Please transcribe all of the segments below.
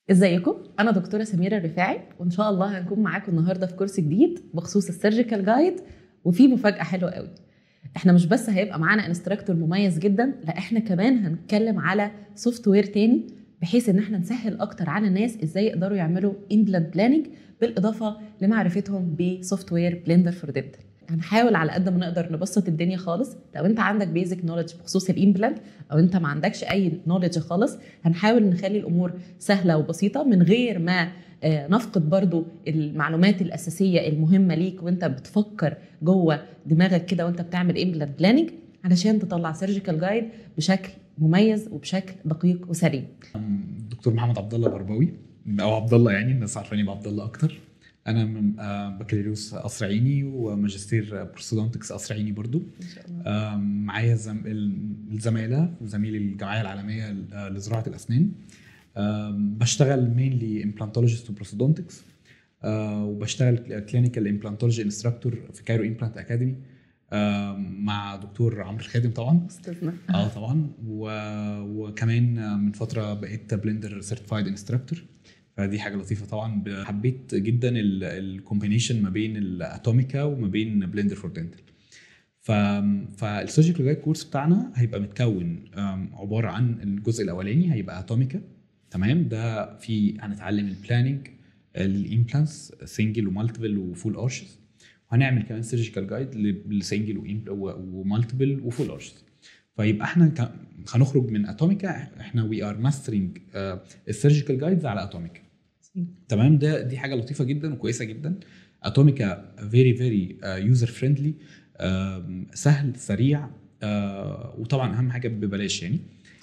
ازيكم انا دكتوره سميره الرفاعي وان شاء الله هنكون معاكم النهارده في كورس جديد بخصوص السيرجيكال جايد وفي مفاجاه حلوه قوي احنا مش بس هيبقى معانا انستراكتور مميز جدا لا احنا كمان هنتكلم على سوفت وير تاني بحيث ان احنا نسهل اكتر على الناس ازاي يقدروا يعملوا امبلانت بلاننج بالاضافه لمعرفتهم بسوفت وير بلندر فور دنتال هنحاول على قد ما نقدر نبسط الدنيا خالص لو انت عندك بيزك نولج بخصوص الامبلانت او انت ما عندكش اي نولج خالص هنحاول نخلي الامور سهله وبسيطه من غير ما آه، نفقد برضو المعلومات الاساسيه المهمه ليك وانت بتفكر جوه دماغك كده وانت بتعمل امبلانت بلاننج علشان تطلع سيرجيكال جايد بشكل مميز وبشكل دقيق وسريع دكتور محمد عبد الله الغرباوي او عبد الله يعني الناس عارفاني بعبد الله اكتر انا من آه، بكالوريوس قصر عيني وماجستير بروستودونتكس قصر عيني برضو ان شاء الله آه، معايا زم... الزماله وزميل الجمعيه العالميه آه، لزراعه الاسنان آه، بشتغل مينلي امبلانتولوجيست وبروستودونتكس وبشتغل كلينيكال امبلانتولوجي انستراكتور في كايرو امبلانت اكاديمي مع دكتور عمرو الخادم طبعا استاذنا اه طبعا و... وكمان من فتره بقيت بلندر سيرتيفايد انستراكتور فدي حاجه لطيفه طبعا حبيت جدا الكومبينيشن ما بين الاتوميكا وما بين بلندر فور دنتال ف فالسيرجيكال جايد كورس بتاعنا هيبقى متكون أم، عباره عن الجزء الاولاني هيبقى اتوميكا تمام ده في هنتعلم البلاننج للامبلانس سنجل ومالتيبل وفول ارشز وهنعمل كمان سيرجيكال جايد لسنجل ومالتيبل وفول ارشز فيبقى احنا ك- هنخرج من اتوميكا احنا وي ار ماسترنج السيرجيكال جايدز على اتوميكا تمام ده دي حاجه لطيفه جدا وكويسه جدا اتوميكا فيري فيري يوزر فريندلي سهل سريع آه، وطبعا اهم حاجه ببلاش يعني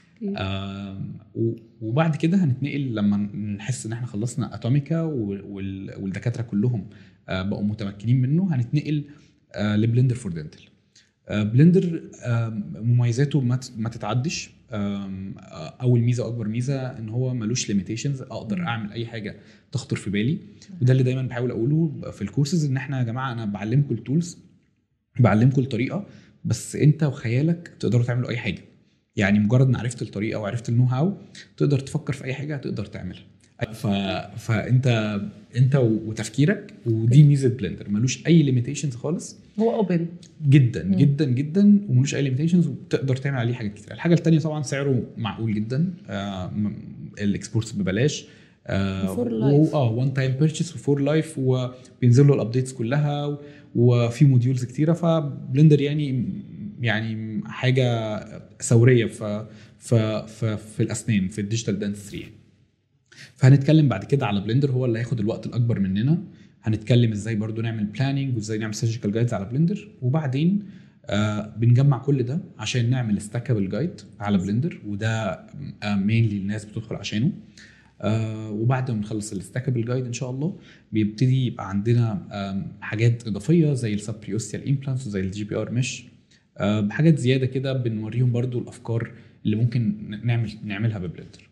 آم، و- وبعد كده هنتنقل لما نحس ان احنا خلصنا اتوميكا وال- وال- والدكاتره كلهم آه، بقوا متمكنين منه هنتنقل آه، لبلندر فور دنتال آه، بلندر آم، مميزاته ما ت- ما تتعدش آم، آه، اول ميزه واكبر ميزه ان هو ملوش ليميتيشنز اقدر اعمل اي حاجه تخطر في بالي وده اللي دايما بحاول اقوله في الكورسز ان احنا يا جماعه انا بعلمكم التولز بعلمكم الطريقه بس انت وخيالك تقدروا تعملوا اي حاجه يعني مجرد ما عرفت الطريقه وعرفت النو هاو تقدر تفكر في اي حاجه تقدر تعملها ف... فانت انت وتفكيرك ودي ميزه بلندر ملوش اي ليميتيشنز خالص هو اوبن جدا مم. جدا جدا وملوش اي ليميتيشنز وتقدر تعمل عليه حاجات كتير الحاجه الثانيه طبعا سعره معقول جدا آه م- الاكسبورتس ببلاش آه وفور و- لايف. اه وان تايم بيرتشيز وفور لايف وبينزل له الابديتس كلها و- وفي موديولز كتيره فبلندر يعني يعني حاجه ثوريه في في في, في الاسنان في الديجيتال دانستري يعني. فهنتكلم بعد كده على بلندر هو اللي هياخد الوقت الاكبر مننا هنتكلم ازاي برضو نعمل بلاننج وازاي نعمل سيرجيكال جايدز على بلندر وبعدين آه بنجمع كل ده عشان نعمل ستاكابل جايد على بلندر وده مينلي الناس بتدخل عشانه آه وبعد ما نخلص الستاكابل جايد ان شاء الله بيبتدي يبقى عندنا آم، حاجات اضافيه زي السبريوستيال امبلانتس وزي الجي بي ار مش بحاجات زياده كده بنوريهم برضو الافكار اللي ممكن نعمل نعملها ببلندر